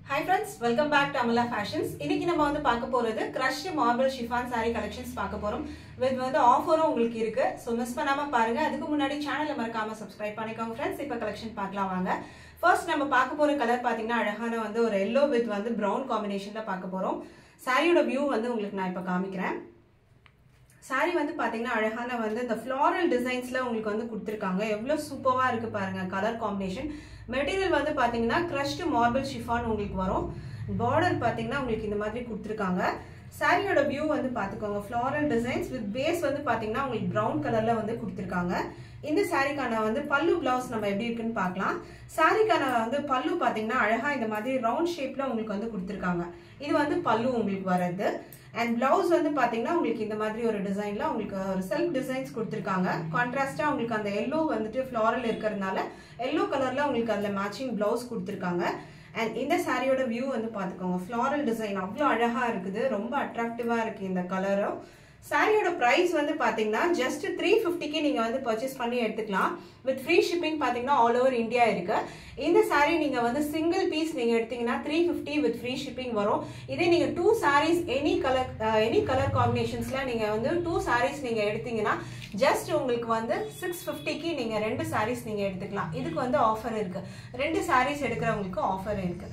hi friends welcome back to Amala fashions இன்னைக்கு நம்ம வந்து பார்க்க போறது crush marble chiffon saree collections பார்க்க போறோம் வித் வந்து ஆஃபரும் உங்களுக்கு இருக்கு ஸோ மிஸ் பண்ணாம பாருங்க அதுக்கு முன்னாடி சேனலை மறக்காம சப்ஸ்கிரைப் பண்ணிக்கோங்க ஃப்ரெண்ட்ஸ் இப்போ கலெக்ஷன் பார்க்கலாம் வாங்க ஃபர்ஸ்ட் நம்ம பார்க்க போற கலர் பார்த்தீங்கன்னா அழகான வந்து ஒரு எல்லோ வித் வந்து ப்ரௌன் காம்பினேஷன்ல பார்க்க போறோம் சாரியோட வியூ வந்து உங்களுக்கு நான் இப்போ காமிக்கிறேன் சாரி வந்து பாத்தீங்கன்னா அழகான வந்து இந்த ஃப்ளாரல் டிசைன்ஸ்ல உங்களுக்கு வந்து கொடுத்துருக்காங்க எவ்வளவு சூப்பரா இருக்கு பாருங்க கலர் காம்பினேஷன் மெட்டீரியல் வந்து பாத்தீங்கன்னா கிரஷ்டு மார்பிள் ஷிஃபான் உங்களுக்கு வரும் பார்டர் பாத்தீங்கன்னா உங்களுக்கு இந்த மாதிரி கொடுத்துருக்காங்க சாரியோட வியூ வந்து பாத்துக்கோங்க ஃப்ளாரல் டிசைன்ஸ் வித் பேஸ் வந்து பாத்தீங்கன்னா உங்களுக்கு ப்ரௌன் கலர்ல வந்து கொடுத்துருக்காங்க இந்த சாரிக்கான வந்து பல்லு பிளவுஸ் நம்ம எப்படி இருக்குன்னு பார்க்கலாம் சாரிக்கான வந்து பல்லு பாத்தீங்கன்னா அழகா இந்த மாதிரி ரவுண்ட் ஷேப்ல உங்களுக்கு வந்து கொடுத்துருக்காங்க இது வந்து பல்லு உங்களுக்கு வர்றது அண்ட் பிளவுஸ் வந்து பாத்தீங்கன்னா உங்களுக்கு இந்த மாதிரி ஒரு டிசைன்ல உங்களுக்கு ஒரு செல்ஃப் டிசைன்ஸ் கொடுத்துருக்காங்க கான்ட்ராஸ்டா உங்களுக்கு அந்த எல்லோ வந்துட்டு ஃப்ளாரல் இருக்கிறதுனால எல்லோ கலர்ல உங்களுக்கு அதுல மேட்சிங் பிளவுஸ் கொடுத்துருக்காங்க அண்ட் இந்த சாரியோட வியூ வந்து பாத்துக்கோங்க ஃப்ளாரல் டிசைன் அவ்வளோ அழகா இருக்குது ரொம்ப அட்ராக்டிவா இருக்கு இந்த கலரும் சாரியோட பிரைஸ் வந்து பாத்தீங்கன்னா ஜஸ்ட் த்ரீ ஃபிஃப்டிக்கு நீங்க வந்து பர்ச்சேஸ் பண்ணி எடுத்துக்கலாம் வித் ஃப்ரீ ஷிப்பிங் பாத்தீங்கன்னா ஆல் ஓவர் இந்தியா இருக்கு இந்த சாரீ நீங்க வந்து சிங்கிள் பீஸ் நீங்க எடுத்தீங்கன்னா three fifty with free shipping வரும் இதே நீங்க two saris any colour any colour காம்பினேஷன்ஸ்ல நீங்க வந்து டூ சாரீஸ் நீங்க எடுத்தீங்கன்னா ஜஸ்ட் உங்களுக்கு வந்து சிக்ஸ் ஃபிஃப்டிக்கு நீங்க ரெண்டு சாரீஸ் நீங்க எடுத்துக்கலாம் இதுக்கு வந்து ஆஃபர் இருக்கு ரெண்டு சாரீஸ் எடுக்கிறவங்களுக்கு ஆஃபர் இருக்கு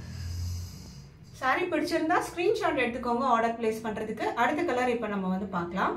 சாரி பிடிச்சிருந்தா ஸ்கிரீன்ஷாட் எடுத்துக்கோங்க ஆர்டர் பிளேஸ் பண்றதுக்கு அடுத்த கலர் இப்போ நம்ம வந்து பார்க்கலாம்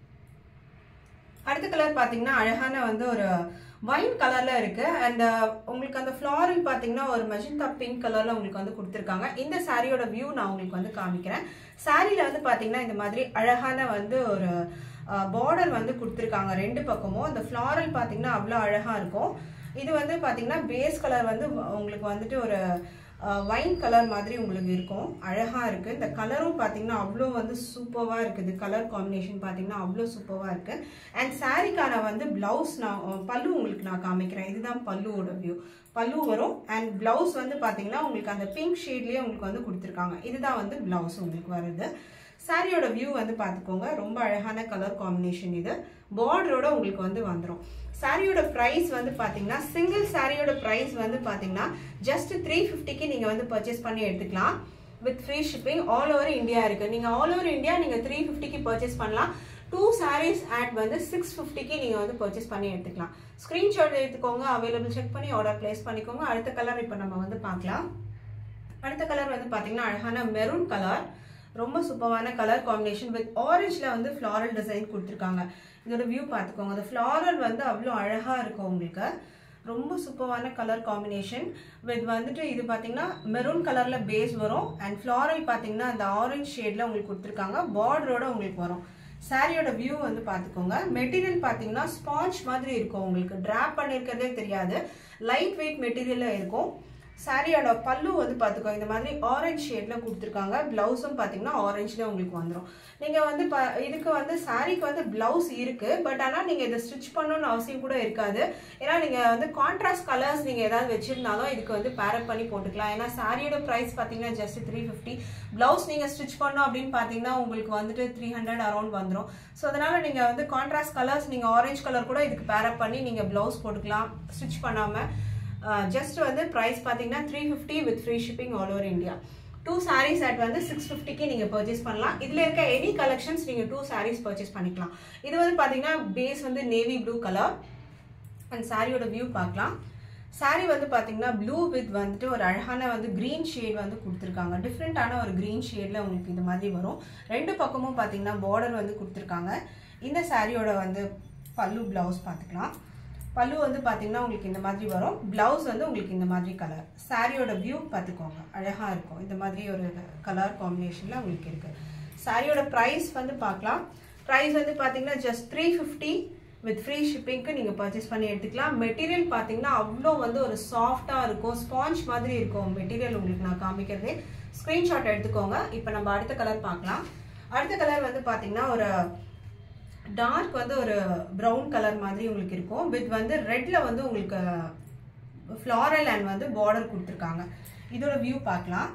அடுத்த கலர் பார்த்தீங்கன்னா அழகான வந்து ஒரு வைன் கலர்ல இருக்கு அண்ட் உங்களுக்கு அந்த ஃப்ளாரல் பார்த்தீங்கன்னா ஒரு மெஜந்தா பிங்க் கலர்ல உங்களுக்கு வந்து கொடுத்துருக்காங்க இந்த சாரியோட வியூ நான் உங்களுக்கு வந்து காமிக்கிறேன் சாரியில வந்து பார்த்தீங்கன்னா இந்த மாதிரி அழகான வந்து ஒரு பார்டர் வந்து கொடுத்துருக்காங்க ரெண்டு பக்கமும் அந்த ஃப்ளாரல் பார்த்தீங்கன்னா அவ்வளோ அழகா இருக்கும் இது வந்து பார்த்தீங்கன்னா பேஸ் கலர் வந்து உங்களுக்கு வந்துட்டு ஒரு வைன் கலர் மாதிரி உங்களுக்கு இருக்கும் அழகா இருக்கு இந்த கலரும் பார்த்தீங்கன்னா அவ்வளோ வந்து சூப்பராக இருக்குது கலர் காம்பினேஷன் பார்த்தீங்கன்னா அவ்வளோ சூப்பராக இருக்கு அண்ட் சாரிக்கான வந்து பிளவுஸ் நான் பல்லு உங்களுக்கு நான் காமிக்கிறேன் இதுதான் பல்லுவோட வியூ பல்லு வரும் அண்ட் பிளவுஸ் வந்து பார்த்தீங்கன்னா உங்களுக்கு அந்த பிங்க் ஷேட்லேயே உங்களுக்கு வந்து கொடுத்துருக்காங்க இதுதான் வந்து பிளவுஸ் உங்களுக்கு வருது சாரியோட வியூ வந்து பார்த்துக்கோங்க ரொம்ப அழகான கலர் காம்பினேஷன் இது பார்டரோட உங்களுக்கு வந்து வந்துடும் சாரியோட ப்ரைஸ் வந்து பார்த்தீங்கன்னா சிங்கிள் சாரியோட ப்ரைஸ் வந்து பார்த்தீங்கன்னா ஜஸ்ட் த்ரீ ஃபிஃப்டிக்கு நீங்கள் வந்து பர்ச்சேஸ் பண்ணி எடுத்துக்கலாம் with free shipping all over India இருக்குது நீங்கள் ஆல் ஓவர் இந்தியா நீங்கள் த்ரீ ஃபிஃப்டிக்கு பர்ச்சேஸ் பண்ணலாம் டூ சாரீஸ் ஆட் வந்து சிக்ஸ் ஃபிஃப்டிக்கு நீங்கள் வந்து பர்ச்சேஸ் பண்ணி எடுத்துக்கலாம் ஸ்க்ரீன்ஷாட் எடுத்துக்கோங்க அவைலபிள் செக் பண்ணி ஆர்டர் பிளேஸ் பண்ணிக்கோங்க அடுத்த கலர் இப்போ நம்ம வந்து பார்க்கலாம் அடுத்த கலர் வந்து பார்த்தீங்கன்னா அழகான மெரூன் கலர் ரொம்ப சூப்பரான கலர் காம்பினேஷன் வித் ஆரஞ்சில் வந்து ஃப்ளாரல் டிசைன் கொடுத்துருக்காங்க இதோட வியூ பார்த்துக்கோங்க அந்த ஃப்ளாரல் வந்து அவ்வளோ அழகாக இருக்கும் உங்களுக்கு ரொம்ப சூப்பரான கலர் காம்பினேஷன் வித் வந்துட்டு இது பார்த்தீங்கன்னா மெரூன் கலரில் பேஸ் வரும் அண்ட் ஃப்ளாரல் பார்த்தீங்கன்னா அந்த ஆரஞ்ச் ஷேடில் உங்களுக்கு கொடுத்துருக்காங்க பார்டரோட உங்களுக்கு வரும் சாரியோட வியூ வந்து பார்த்துக்கோங்க மெட்டீரியல் பார்த்தீங்கன்னா ஸ்பாஞ்ச் மாதிரி இருக்கும் உங்களுக்கு ட்ராப் பண்ணியிருக்கிறதே தெரியாது லைட் வெயிட் மெட்டீரியலில் இருக்கும் சாரியோட பல்லு வந்து பார்த்துக்கோ இந்த மாதிரி ஆரஞ்ச் ஷேடில் கொடுத்துருக்காங்க ப்ளவுஸும் பார்த்தீங்கன்னா ஆரஞ்சில் உங்களுக்கு வந்துடும் நீங்கள் வந்து ப இதுக்கு வந்து சாரிக்கு வந்து ப்ளவுஸ் இருக்குது பட் ஆனால் நீங்கள் இதை ஸ்டிச் பண்ணணும்னு அவசியம் கூட இருக்காது ஏன்னா நீங்கள் வந்து கான்ட்ராஸ்ட் கலர்ஸ் நீங்கள் ஏதாவது வச்சுருந்தாலும் இதுக்கு வந்து பேரப் பண்ணி போட்டுக்கலாம் ஏன்னா சாரியோட ப்ரைஸ் பார்த்தீங்கன்னா ஜஸ்ட் த்ரீ ஃபிஃப்டி ப்ளவுஸ் நீங்கள் ஸ்டிச் பண்ணோம் அப்படின்னு பார்த்தீங்கன்னா உங்களுக்கு வந்துட்டு த்ரீ ஹண்ட்ரட் அரௌண்ட் வந்துடும் ஸோ அதனால் நீங்கள் வந்து கான்ட்ராஸ்ட் கலர்ஸ் நீங்கள் ஆரஞ்ச் கலர் கூட இதுக்கு பேரப் பண்ணி நீங்கள் ப்ளவுஸ் போட்டுக்கலாம் ஸ்டிச் பண்ணாமல் ஜஸ்ட் வந்து ப்ரைஸ் பார்த்தீங்கன்னா three fifty with free shipping all over India two saris at வந்து சிக்ஸ் ஃபிஃப்டிக்கு நீங்கள் பர்ச்சேஸ் பண்ணலாம் இதில் இருக்க எனி கலெக்ஷன்ஸ் நீங்கள் டூ சாரீஸ் பர்ச்சேஸ் பண்ணிக்கலாம் இது வந்து பார்த்தீங்கன்னா பேஸ் வந்து நேவி ப்ளூ கலர் அண்ட் சாரியோட வியூ பார்க்கலாம் சாரி வந்து பார்த்தீங்கன்னா ப்ளூ வித் வந்துட்டு ஒரு அழகான வந்து க்ரீன் ஷேட் வந்து கொடுத்துருக்காங்க டிஃப்ரெண்ட்டான ஒரு க்ரீன் ஷேடில் உங்களுக்கு இந்த மாதிரி வரும் ரெண்டு பக்கமும் பார்த்தீங்கன்னா பார்டர் வந்து கொடுத்துருக்காங்க இந்த சாரியோட வந்து பல்லு ப்ளவுஸ் பார்த்துக்கலாம் பல்லு வந்து பார்த்தீங்கன்னா உங்களுக்கு இந்த மாதிரி வரும் பிளவுஸ் வந்து உங்களுக்கு இந்த மாதிரி கலர் சாரியோட வியூ பார்த்துக்கோங்க அழகாக இருக்கும் இந்த மாதிரி ஒரு கலர் காம்பினேஷனில் உங்களுக்கு இருக்குது சாரியோட ப்ரைஸ் வந்து பார்க்கலாம் ப்ரைஸ் வந்து பார்த்தீங்கன்னா just three fifty with free ஷிப்பிங்க்கு நீங்கள் பர்ச்சேஸ் பண்ணி எடுத்துக்கலாம் மெட்டீரியல் பார்த்தீங்கன்னா அவ்வளோ வந்து ஒரு சாஃப்டாக இருக்கும் ஸ்பாஞ்ச் மாதிரி இருக்கும் மெட்டீரியல் உங்களுக்கு நான் காமிக்கிறதே ஸ்க்ரீன்ஷாட் எடுத்துக்கோங்க இப்போ நம்ம அடுத்த கலர் பார்க்கலாம் அடுத்த கலர் வந்து பார்த்தீங்கன்னா ஒரு டார்க் வந்து ஒரு ப்ரௌன் கலர் மாதிரி உங்களுக்கு இருக்கும் வித் வந்து ரெட்ல வந்து உங்களுக்கு ஃப்ளாரல் அண்ட் வந்து பார்டர் கொடுத்துருக்காங்க இதோட வியூ பார்க்கலாம்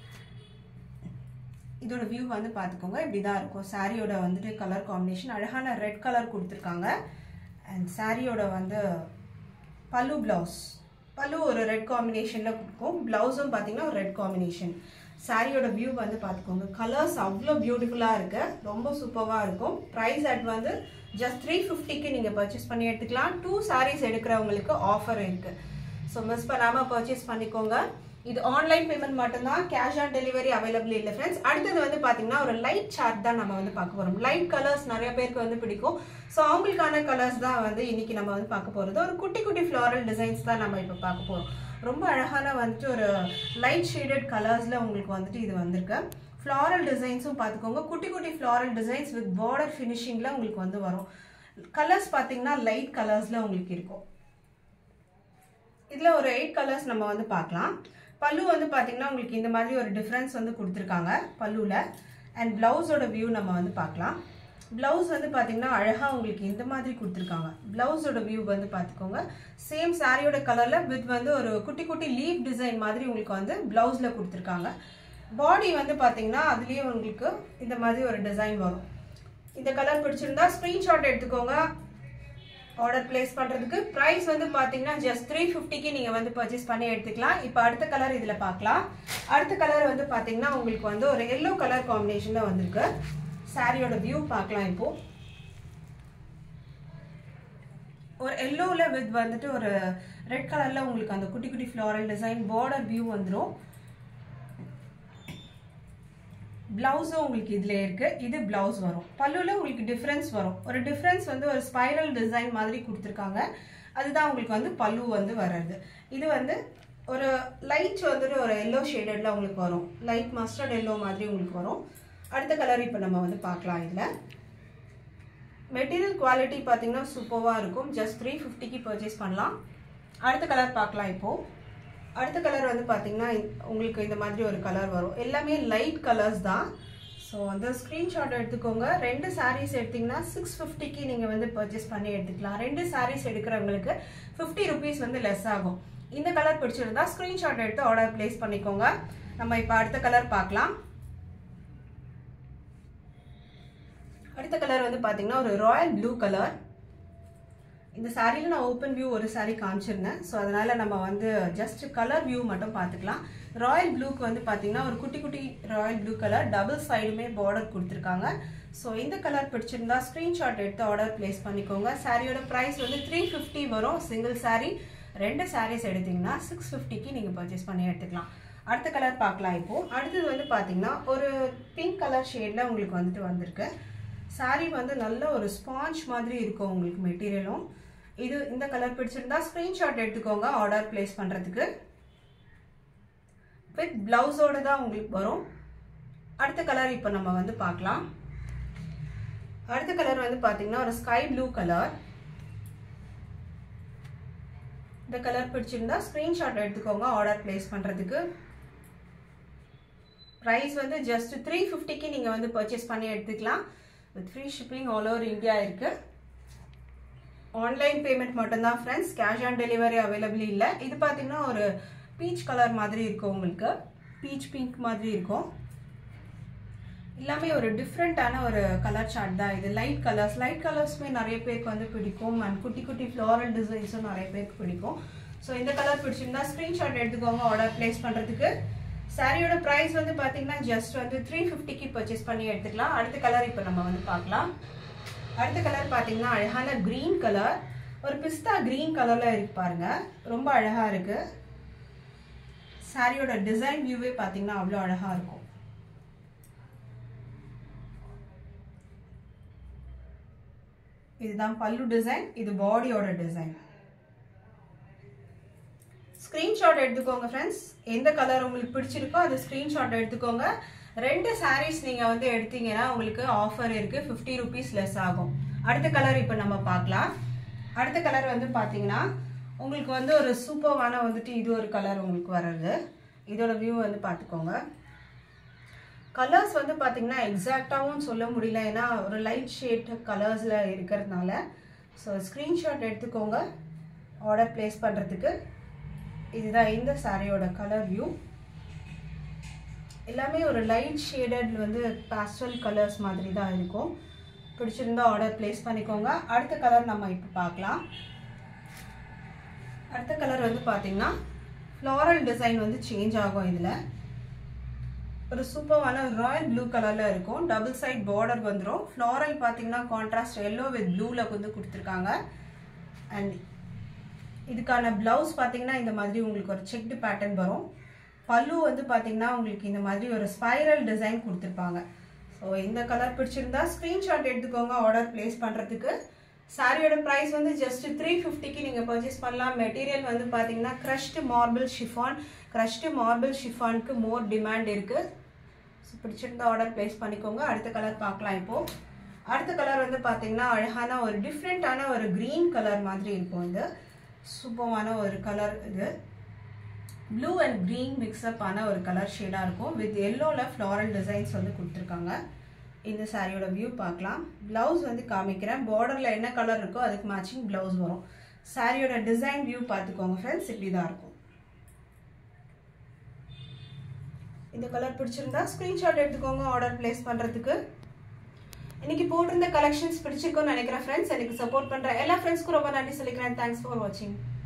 இதோட வியூ வந்து பார்த்துக்கோங்க இப்படி தான் இருக்கும் சாரியோட வந்துட்டு கலர் காம்பினேஷன் அழகான ரெட் கலர் கொடுத்துருக்காங்க அண்ட் சாரியோட வந்து பல்லு பிளவுஸ் பல்லு ஒரு ரெட் காம்பினேஷனில் கொடுக்கும் ப்ளவுஸும் பார்த்தீங்கன்னா ஒரு ரெட் காம்பினேஷன் சாரியோட வியூ வந்து பார்த்துக்கோங்க கலர்ஸ் அவ்வளோ பியூட்டிஃபுல்லாக இருக்கு ரொம்ப சூப்பராக இருக்கும் ப்ரைஸ் அட் வந்து ஜஸ்ட் த்ரீ ஃபிஃப்டிக்கு நீங்கள் பர்ச்சேஸ் பண்ணி எடுத்துக்கலாம் டூ சாரீஸ் எடுக்கிறவங்களுக்கு ஆஃபர் இருக்குது ஸோ மிஸ் பண்ணாமல் பர்ச்சேஸ் பண்ணிக்கோங்க இது ஆன்லைன் பேமெண்ட் மட்டும்தான் கேஷ் ஆன் டெலிவரி அவைலபிள் இல்லை ஃப்ரெண்ட்ஸ் அடுத்தது வந்து பார்த்தீங்கன்னா ஒரு லைட் சார்ட் தான் நம்ம வந்து பார்க்க போகிறோம் லைட் கலர்ஸ் நிறைய பேருக்கு வந்து பிடிக்கும் ஸோ அவங்களுக்கான கலர்ஸ் தான் வந்து இன்னைக்கு நம்ம வந்து பார்க்க போகிறது ஒரு குட்டி குட்டி ஃப்ளாரல் டிசைன்ஸ் தான் நம்ம இப்போ பார்க்க போகிறோம் ரொம்ப அழகான வந்துட்டு ஒரு லைட் ஷேடட் கலர்ஸில் உங்களுக்கு வந்துட்டு இது வந்திருக்கு ஃப்ளாரல் டிசைன்ஸும் பார்த்துக்கோங்க குட்டி குட்டி ஃப்ளாரல் டிசைன்ஸ் வித் பார்டர் ஃபினிஷிங்கில் உங்களுக்கு வந்து வரும் கலர்ஸ் பார்த்தீங்கன்னா லைட் கலர்ஸில் உங்களுக்கு இருக்கும் இதில் ஒரு எயிட் கலர்ஸ் நம்ம வந்து பார்க்கலாம் பல்லு வந்து பார்த்தீங்கன்னா உங்களுக்கு இந்த மாதிரி ஒரு டிஃப்ரென்ஸ் வந்து கொடுத்துருக்காங்க பல்லுவில் அண்ட் ப்ளவுஸோட வியூ நம்ம வந்து பார்க்கலாம் ப்ளவுஸ் வந்து பார்த்தீங்கன்னா அழகாக உங்களுக்கு இந்த மாதிரி கொடுத்துருக்காங்க ப்ளவுஸோட வியூ வந்து பார்த்துக்கோங்க சேம் சாரியோட கலரில் வித் வந்து ஒரு குட்டி குட்டி லீவ் டிசைன் மாதிரி உங்களுக்கு வந்து ப்ளவுஸில் கொடுத்துருக்காங்க பாடி வந்து பார்த்தீங்கன்னா அதுலேயே உங்களுக்கு இந்த மாதிரி ஒரு டிசைன் வரும் இந்த கலர் பிடிச்சிருந்தா ஸ்க்ரீன்ஷாட் எடுத்துக்கோங்க ஆர்டர் பிளேஸ் பண்ணுறதுக்கு ப்ரைஸ் வந்து பார்த்தீங்கன்னா ஜஸ்ட் த்ரீ ஃபிஃப்டிக்கு நீங்கள் வந்து பர்ச்சேஸ் பண்ணி எடுத்துக்கலாம் இப்போ அடுத்த கலர் இதில் பார்க்கலாம் அடுத்த கலர் வந்து பார்த்தீங்கன்னா உங்களுக்கு வந்து ஒரு எல்லோ கலர் காம்பினேஷனில் வந்திருக்கு சாரியோட வியூ பார்க்கலாம் இப்போ ஒரு எல்லோவில் வித் வந்துட்டு ஒரு ரெட் கலரில் உங்களுக்கு அந்த குட்டி குட்டி ஃப்ளாரல் டிசைன் பார்டர் வியூ வந்துடும் பிளவுஸும் உங்களுக்கு இதில் இருக்கு இது பிளவுஸ் வரும் பல்லுவில் உங்களுக்கு டிஃப்ரென்ஸ் வரும் ஒரு டிஃப்ரென்ஸ் வந்து ஒரு ஸ்பைரல் டிசைன் மாதிரி கொடுத்துருக்காங்க அதுதான் உங்களுக்கு வந்து பல்லு வந்து வர்றது இது வந்து ஒரு லைட் வந்துட்டு ஒரு எல்லோ ஷேடடில் உங்களுக்கு வரும் லைட் மஸ்டர்ட் எல்லோ மாதிரி உங்களுக்கு வரும் அடுத்த கலர் இப்போ நம்ம வந்து பார்க்கலாம் இதில் மெட்டீரியல் குவாலிட்டி பார்த்தீங்கன்னா சூப்பராக இருக்கும் ஜஸ்ட் த்ரீ ஃபிஃப்டிக்கு பர்ச்சேஸ் பண்ணலாம் அடுத்த கலர் பார்க்கலாம் இப்போது அடுத்த கலர் வந்து பார்த்தீங்கன்னா உங்களுக்கு இந்த மாதிரி ஒரு கலர் வரும் எல்லாமே லைட் கலர்ஸ் தான் ஸோ வந்து ஸ்க்ரீன்ஷாட் எடுத்துக்கோங்க ரெண்டு சாரீஸ் எடுத்திங்கன்னா சிக்ஸ் ஃபிஃப்டிக்கு நீங்கள் வந்து பர்ச்சேஸ் பண்ணி எடுத்துக்கலாம் ரெண்டு சாரீஸ் எடுக்கிறவங்களுக்கு ஃபிஃப்டி ருபீஸ் வந்து லெஸ் ஆகும் இந்த கலர் பிடிச்சிருந்தா ஸ்க்ரீன்ஷாட் எடுத்து ஆர்டர் பிளேஸ் பண்ணிக்கோங்க நம்ம இப்போ அடுத்த கலர் பார்க்கலாம் அடுத்த கலர் வந்து பார்த்தீங்கன்னா ஒரு ராயல் ப்ளூ கலர் இந்த சாரியில் நான் ஓப்பன் வியூ ஒரு சாரி காமிச்சிருந்தேன் ஸோ அதனால் நம்ம வந்து ஜஸ்ட் கலர் வியூ மட்டும் பார்த்துக்கலாம் ராயல் ப்ளூக்கு வந்து பார்த்தீங்கன்னா ஒரு குட்டி குட்டி ராயல் ப்ளூ கலர் டபுள் சைடுமே பார்டர் கொடுத்துருக்காங்க ஸோ இந்த கலர் பிடிச்சிருந்தா ஸ்க்ரீன்ஷாட் எடுத்து ஆர்டர் பிளேஸ் பண்ணிக்கோங்க சாரியோட ப்ரைஸ் வந்து த்ரீ ஃபிஃப்டி வரும் சிங்கிள் சாரீ ரெண்டு சாரீஸ் எடுத்தீங்கன்னா சிக்ஸ் ஃபிஃப்டிக்கு நீங்கள் பர்ச்சேஸ் பண்ணி எடுத்துக்கலாம் அடுத்த கலர் பார்க்கலாம் இப்போது அடுத்தது வந்து பார்த்தீங்கன்னா ஒரு பிங்க் கலர் ஷேடில் உங்களுக்கு வந்துட்டு வந்திருக்கு சாரீ வந்து நல்ல ஒரு ஸ்பாஞ்ச் மாதிரி இருக்கும் உங்களுக்கு மெட்டீரியலும் இது இந்த கலர் பிடிச்சிருந்தா ஸ்க்ரீன்ஷாட் எடுத்துக்கோங்க ஆர்டர் பிளேஸ் பண்ணுறதுக்கு வித் பிளவுஸோட தான் உங்களுக்கு வரும் அடுத்த கலர் இப்போ நம்ம வந்து பார்க்கலாம் அடுத்த கலர் வந்து பார்த்தீங்கன்னா ஒரு ஸ்கை ப்ளூ கலர் இந்த கலர் பிடிச்சிருந்தா ஸ்க்ரீன்ஷாட் எடுத்துக்கோங்க ஆர்டர் பிளேஸ் பண்ணுறதுக்கு ப்ரைஸ் வந்து ஜஸ்ட் த்ரீ ஃபிஃப்டிக்கு நீங்கள் வந்து பர்ச்சேஸ் பண்ணி எடுத்துக்கலாம் with free shipping all over India இருக்குது ஆன்லைன் பேமெண்ட் மட்டும்தான் friends cash on delivery available இல்லை இது பார்த்தீங்கன்னா ஒரு பீச் கலர் மாதிரி இருக்கும் உங்களுக்கு பீச் பிங்க் மாதிரி இருக்கும் எல்லாமே ஒரு டிஃப்ரெண்ட்டான ஒரு கலர் சார்ட் தான் இது லைட் கலர்ஸ் லைட் கலர்ஸுமே நிறைய பேருக்கு வந்து பிடிக்கும் அண்ட் குட்டி குட்டி ஃப்ளாரல் டிசைன்ஸும் நிறைய பேருக்கு பிடிக்கும் ஸோ இந்த கலர் பிடிச்சிருந்தா ஸ்க்ரீன்ஷாட் எடுத்துக்கோங்க ஆர்டர் பிளேஸ் பண்ணுறதுக்கு சாரியோட ப்ரைஸ் வந்து பார்த்தீங்கன்னா ஜஸ்ட் வந்து த்ரீ ஃபிஃப்டிக்கு பர்ச்சேஸ் பண்ணி எடுத்துக்கலாம் அடுத்த கலர் இப்போ நம்ம வந்து பார்க்கலாம் அடுத்த கலர் பார்த்தீங்கன்னா அழகான க்ரீன் கலர் ஒரு பிஸ்தா க்ரீன் கலரில் இருக்கு பாருங்க ரொம்ப அழகாக இருக்கு சாரியோட டிசைன் வியூவே பார்த்தீங்கன்னா அவ்வளோ அழகாக இருக்கும் இதுதான் பல்லு டிசைன் இது பாடியோட டிசைன் ஸ்க்ரீன்ஷாட் எடுத்துக்கோங்க ஃப்ரெண்ட்ஸ் எந்த கலர் உங்களுக்கு பிடிச்சிருக்கோ அது ஸ்க்ரீன்ஷாட் எடுத்துக்கோங்க ரெண்டு சாரீஸ் நீங்கள் வந்து எடுத்தீங்கன்னா உங்களுக்கு ஆஃபர் இருக்குது ஃபிஃப்டி ருபீஸ் லெஸ் ஆகும் அடுத்த கலர் இப்போ நம்ம பார்க்கலாம் அடுத்த கலர் வந்து பார்த்தீங்கன்னா உங்களுக்கு வந்து ஒரு சூப்பர்வான வந்துட்டு இது ஒரு கலர் உங்களுக்கு வர்றது இதோட வியூ வந்து பார்த்துக்கோங்க கலர்ஸ் வந்து பார்த்தீங்கன்னா எக்ஸாக்டாகவும் சொல்ல முடியல ஏன்னா ஒரு லைட் ஷேட் கலர்ஸில் இருக்கிறதுனால ஸோ ஸ்க்ரீன்ஷாட் எடுத்துக்கோங்க ஆர்டர் ப்ளேஸ் பண்ணுறதுக்கு இதுதான் இந்த சாரியோட கலர் வியூ எல்லாமே ஒரு லைட் ஷேடட் வந்து பாஸ்டல் கலர்ஸ் மாதிரி தான் இருக்கும் பிடிச்சிருந்தா ஆர்டர் ப்ளேஸ் பண்ணிக்கோங்க அடுத்த கலர் நம்ம இப்போ பார்க்கலாம் அடுத்த கலர் வந்து பார்த்தீங்கன்னா ஃப்ளாரல் டிசைன் வந்து சேஞ்ச் ஆகும் இதில் ஒரு சூப்பரான ராயல் ப்ளூ கலரில் இருக்கும் டபுள் சைட் பார்டர் வந்துடும் ஃப்ளாரல் பார்த்தீங்கன்னா கான்ட்ராஸ்ட் எல்லோ வித் ப்ளூவில் வந்து கொடுத்துருக்காங்க அண்ட் இதுக்கான ப்ளவுஸ் பார்த்தீங்கன்னா இந்த மாதிரி உங்களுக்கு ஒரு செக்டு பேட்டர்ன் வரும் பல்லு வந்து பார்த்தீங்கன்னா உங்களுக்கு இந்த மாதிரி ஒரு ஸ்பைரல் டிசைன் கொடுத்துருப்பாங்க ஸோ இந்த கலர் பிடிச்சிருந்தா ஸ்க்ரீன்ஷாட் எடுத்துக்கோங்க ஆர்டர் பிளேஸ் பண்ணுறதுக்கு சாரியோட ப்ரைஸ் வந்து ஜஸ்ட் த்ரீ ஃபிஃப்டிக்கு நீங்கள் பர்ச்சேஸ் பண்ணலாம் மெட்டீரியல் வந்து பார்த்தீங்கன்னா crushed marble chiffon crushed marble ஷிஃபானுக்கு மோர் டிமாண்ட் இருக்குது ஸோ பிடிச்சிருந்தா ஆர்டர் ப்ளேஸ் பண்ணிக்கோங்க அடுத்த கலர் பார்க்கலாம் இப்போது அடுத்த கலர் வந்து பார்த்தீங்கன்னா அழகான ஒரு டிஃப்ரெண்ட்டான ஒரு க்ரீன் கலர் மாதிரி இருக்கும் இது சூப்பரான ஒரு கலர் இது ப்ளூ அண்ட் க்ரீன் மிக்ஸ்அப் ஆன ஒரு கலர் ஷேடாக இருக்கும் வித் எல்லோவில் ஃப்ளாரல் டிசைன்ஸ் வந்து கொடுத்துருக்காங்க இந்த சாரியோட வியூ பார்க்கலாம் ப்ளவுஸ் வந்து காமிக்கிறேன் பார்டரில் என்ன கலர் இருக்கோ அதுக்கு மேட்சிங் ப்ளவுஸ் வரும் சாரியோட டிசைன் வியூ பார்த்துக்கோங்க ஃப்ரெண்ட்ஸ் இப்படி தான் இருக்கும் இந்த கலர் பிடிச்சிருந்தா ஸ்க்ரீன்ஷாட் எடுத்துக்கோங்க ஆர்டர் பிளேஸ் பண்ணுறதுக்கு இன்னைக்கு போட்டிருந்த கலெக்ஷன்ஸ் பிடிச்சிருக்கும்னு நினைக்கிறேன் ஃப்ரெண்ட்ஸ் எனக்கு சப்போர்ட் பண்ணுற எல்லா ஃப்ரெண்ட்ஸ்க்கும் ரொம்ப நன்றி சொல்லிக்கிறேன் தேங்க்ஸ் ஃபார் வாட்சிங்